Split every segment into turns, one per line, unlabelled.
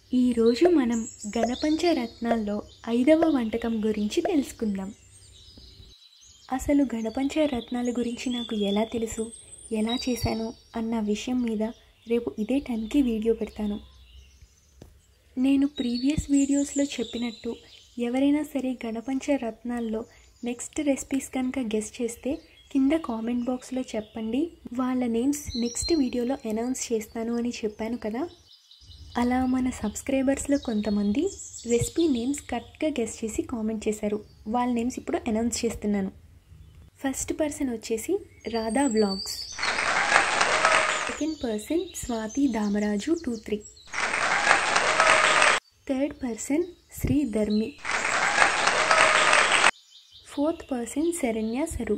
ఈరోజు మనం గణపంచ రత్నాల్లో ఐదవ వంటకం గురించి తెలుసుకుందాం అసలు గణపంచ రత్నాల గురించి నాకు ఎలా తెలుసు ఎలా చేశాను అన్న విషయం మీద రేపు ఇదే టైంకి వీడియో పెడతాను నేను ప్రీవియస్ వీడియోస్లో చెప్పినట్టు ఎవరైనా సరే గణపంచ రత్నాల్లో నెక్స్ట్ రెసిపీస్ కనుక గెస్ట్ చేస్తే కింద కామెంట్ బాక్స్లో చెప్పండి వాళ్ళ నేమ్స్ నెక్స్ట్ వీడియోలో అనౌన్స్ చేస్తాను అని చెప్పాను కదా అలా మన సబ్స్క్రైబర్స్లో కొంతమంది రెసిపీ నేమ్స్ కరెక్ట్గా గెస్ట్ చేసి కామెంట్ చేశారు వాళ్ళ నేమ్స్ ఇప్పుడు అనౌన్స్ చేస్తున్నాను ఫస్ట్ పర్సన్ వచ్చేసి Radha vlogs second person Swathi Damaraju two three third person Sri Dharmi fourth person Saranya Saru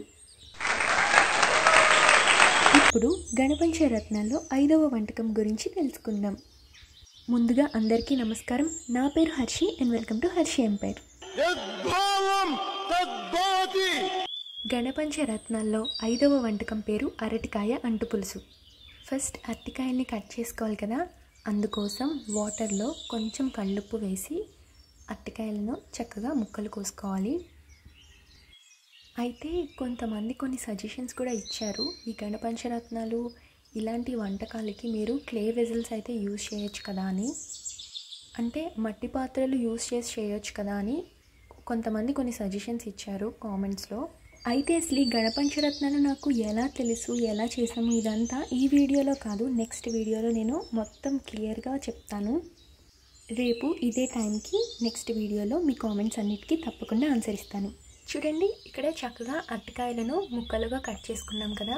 ఇప్పుడు గణపంచ రత్నాల్లో ఐదవ వంటకం గురించి తెలుసుకుందాం ముందుగా అందరికీ నమస్కారం నా పేరు Harshi and welcome to Harshi empire
యద్భావం తద్భవతి
గణపంచ రత్నాల్లో ఐదవ వంటకం పేరు అరటికాయ అంటు పులుసు ఫస్ట్ అరటికాయల్ని కట్ చేసుకోవాలి కదా అందుకోసం వాటర్లో కొంచెం కళ్ళుప్పు వేసి అరటికాయలను చక్కగా ముక్కలు కోసుకోవాలి అయితే కొంతమంది కొన్ని సజెషన్స్ కూడా ఇచ్చారు ఈ గణపంచరత్నాలు ఇలాంటి వంటకాలకి మీరు క్లే వెజల్స్ అయితే యూజ్ చేయొచ్చు కదా అని అంటే మట్టి పాత్రలు యూజ్ చేసి చేయొచ్చు కదా అని కొంతమంది కొన్ని సజెషన్స్ ఇచ్చారు కామెంట్స్లో అయితే అసలు ఈ గణపంచరత్నాలు నాకు ఎలా తెలుసు ఎలా చేసాము ఇదంతా ఈ వీడియోలో కాదు నెక్స్ట్ వీడియోలో నేను మొత్తం క్లియర్గా చెప్తాను రేపు ఇదే టైంకి నెక్స్ట్ వీడియోలో మీ కామెంట్స్ అన్నిటికీ తప్పకుండా ఆన్సర్ ఇస్తాను చూడండి ఇక్కడ చక్కగా అరటికాయలను ముక్కలుగా కట్ చేసుకున్నాం కదా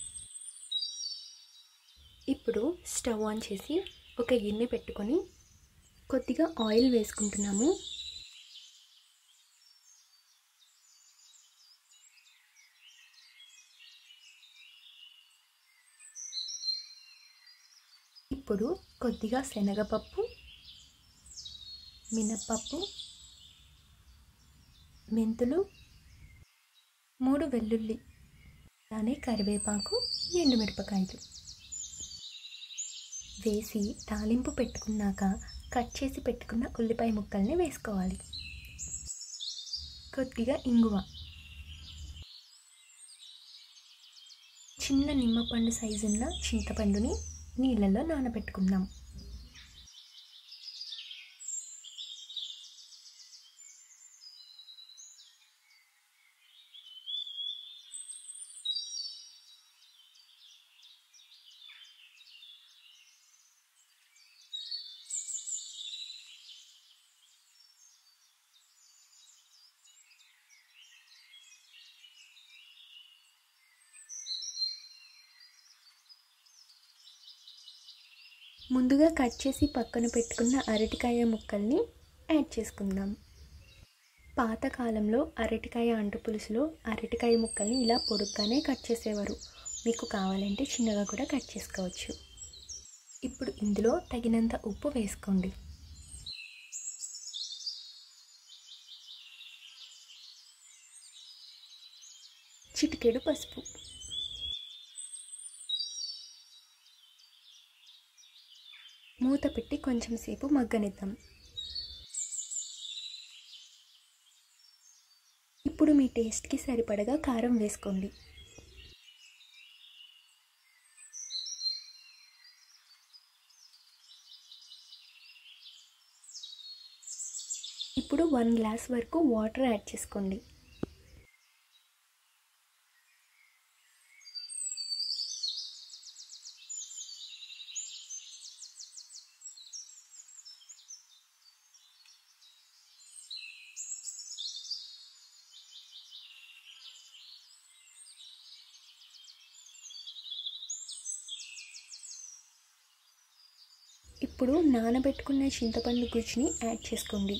ఇప్పుడు స్టవ్ ఆన్ చేసి ఒక గిన్నె పెట్టుకొని కొద్దిగా ఆయిల్ వేసుకుంటున్నాము ఇప్పుడు కొద్దిగా శనగపప్పు మినప్పప్పు మెంతులు మూడు వెల్లుల్లి అలానే కరివేపాకు ఎండుమిరపకాయలు వేసి తాలింపు పెట్టుకున్నాక కట్ చేసి పెట్టుకున్న ఉల్లిపాయ ముక్కల్ని వేసుకోవాలి కొద్దిగా ఇంగువ చిన్న నిమ్మపండు సైజున్న చింతపండుని నీళ్ళలో నానబెట్టుకుందాం ముందుగా కట్ చేసి పక్కన పెట్టుకున్న అరటికాయ ముక్కల్ని యాడ్ చేసుకుందాం పాతకాలంలో అరటికాయ అంటు పులుసులో అరటికాయ ముక్కల్ని ఇలా పొడుగ్గానే కట్ చేసేవారు మీకు కావాలంటే చిన్నగా కూడా కట్ చేసుకోవచ్చు ఇప్పుడు ఇందులో తగినంత ఉప్పు వేసుకోండి చిటికెడు పసుపు మూత పెట్టి కొంచెం సేపు మగ్గనిద్దాం ఇప్పుడు మీ టేస్ట్కి సరిపడగా కారం వేసుకోండి ఇప్పుడు వన్ గ్లాస్ వరకు వాటర్ యాడ్ చేసుకోండి ఇప్పుడు నానబెట్టుకున్న చింతపండు గుజ్జుని యాడ్ చేసుకోండి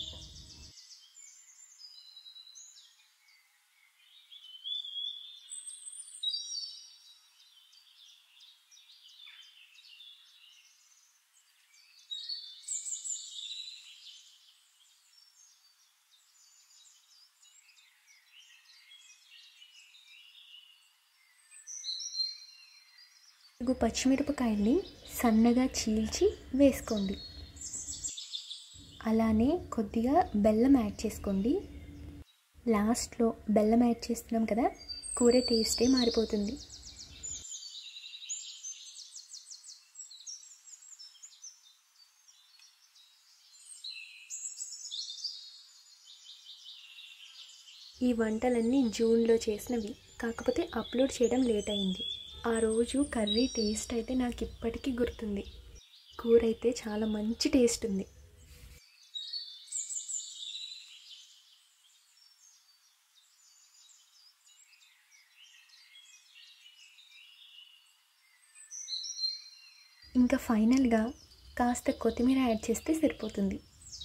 నాలుగు పచ్చిమిరపకాయల్ని సన్నగా చీల్చి వేసుకోండి అలానే కొద్దిగా బెల్లం యాడ్ చేసుకోండి లాస్ట్లో బెల్లం యాడ్ చేస్తున్నాం కదా కూర టేస్టే మారిపోతుంది ఈ వంటలన్నీ జూన్లో చేసినవి కాకపోతే అప్లోడ్ చేయడం లేట్ అయింది ఆ రోజు కర్రీ టేస్ట్ అయితే నాకు ఇప్పటికీ గుర్తుంది కూర అయితే చాలా మంచి టేస్ట్ ఉంది ఇంకా ఫైనల్గా కాస్త కొత్తిమీర యాడ్ చేస్తే సరిపోతుంది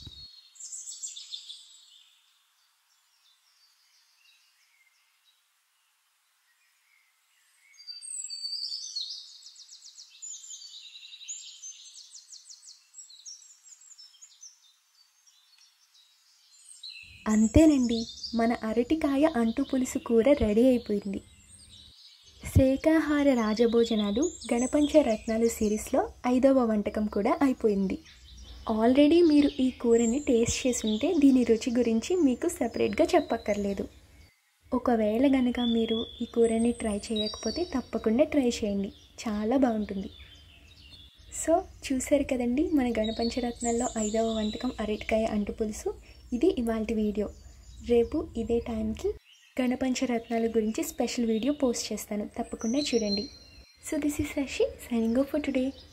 అంతేనండి మన అరటికాయ అంటు పులుసు కూర రెడీ అయిపోయింది శాకాహార రాజభోజనాలు గణపంచ రత్నాలు సిరీస్లో ఐదవ వంటకం కూడా అయిపోయింది ఆల్రెడీ మీరు ఈ కూరని టేస్ట్ చేసి ఉంటే దీని రుచి గురించి మీకు సపరేట్గా చెప్పక్కర్లేదు ఒకవేళ కనుక మీరు ఈ కూరని ట్రై చేయకపోతే తప్పకుండా ట్రై చేయండి చాలా బాగుంటుంది సో చూశారు కదండి మన గణపంచరత్నాల్లో ఐదవ వంటకం అరటికాయ అంటు పులుసు ఇది ఇవాళ వీడియో రేపు ఇదే టైంకి గణపంచరత్నాల గురించి స్పెషల్ వీడియో పోస్ట్ చేస్తాను తప్పకుండా చూడండి so this is Sasi signing for today